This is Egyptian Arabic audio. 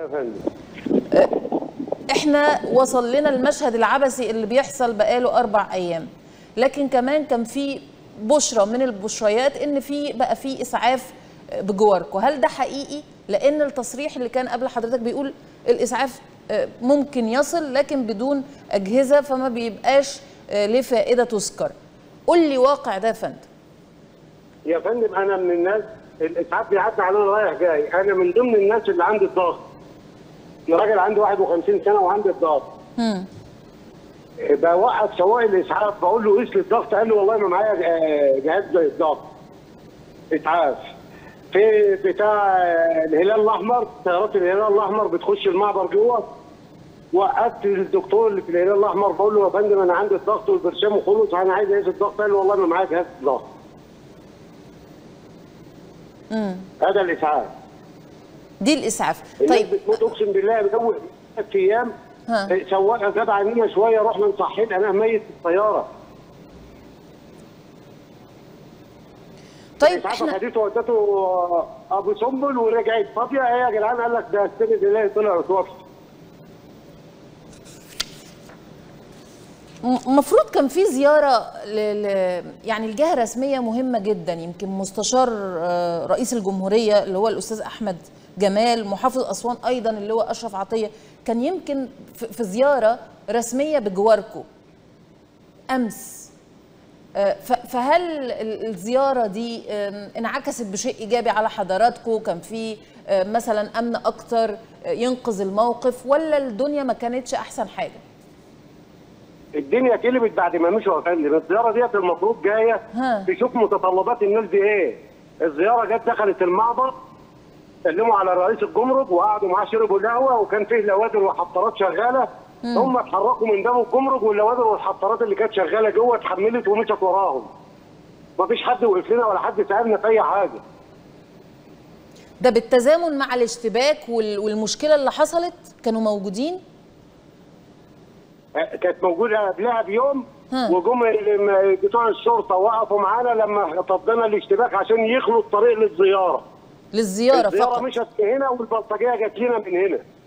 يا فندم احنا وصل لنا المشهد العبثي اللي بيحصل بقاله اربع ايام لكن كمان كان في بشرى من البشريات ان في بقى في اسعاف بجواركم هل ده حقيقي لان التصريح اللي كان قبل حضرتك بيقول الاسعاف آه، ممكن يصل لكن بدون اجهزه فما بيبقاش آه، ليه فائده تذكر قول لي واقع ده يا فندم يا فندم انا من الناس الاسعاف بيعدي علينا رايح جاي انا من ضمن الناس اللي عندي الضغط انا راجل عندي 51 سنه وعندي الضغط هم. بوقف سواق الاسعاف بقول له قيس لي الضغط قال لي والله ما معايا آه، جهاز زي الضغط اسعاف في بتاع آه، الهلال الاحمر طيارات الهلال الاحمر بتخش المعبر جوه وقفت الدكتور اللي في الهلال الاحمر بقول له يا فندم انا عندي الضغط والبرشام وخلص انا عايز اقيس الضغط قال لي والله ما معايا جهاز ضغط مم. هذا الاسعاف دي الاسعاف الناس طيب بتموت اقسم بالله بجو ثلاث ايام ها. سواق زاد عننا شويه رحنا نصحيت انا ميت في الطياره طيب الاسعاف احنا خدته ودته ابو سنبل ورجعت فاضيه ايه يا جدعان قال لك ده السند الله طلع اتوفى المفروض كان في زياره ل... ل... يعني الجهه رسميه مهمه جدا يمكن مستشار آه، رئيس الجمهوريه اللي هو الاستاذ احمد جمال محافظ اسوان ايضا اللي هو اشرف عطيه كان يمكن في في زياره رسميه بجواركم امس آه، ف- فهل ال- الزياره دي آم، انعكست بشيء ايجابي على حضراتكم كان في آه، مثلا امن اكتر آه، ينقذ الموقف ولا الدنيا ما كانتش احسن حاجه الدنيا كلمت بعد ما مشوا يا فندم الزياره ديت المفروض جايه ها. تشوف متطلبات الناس دي ايه الزياره جت دخلت المعبر سلموا على رئيس الجمرك وقعدوا معاه شربوا القهوه وكان فيه لوادر وحطارات شغاله هم اتحركوا من باب الجمرك واللوادر والحطارات اللي كانت شغاله جوه اتحملت ومشت وراهم مفيش حد وقف لنا ولا حد سالنا في اي حاجه ده بالتزامن مع الاشتباك وال- والمشكله اللي حصلت كانوا موجودين آه، كانت موجوده قبلها بيوم ها. وجم ال- بتوع الشرطه وقفوا معانا لما طبنا الاشتباك عشان يخلوا الطريق للزياره للزياره الزياره فقط مشت هنا والبلطجيه جت لنا من هنا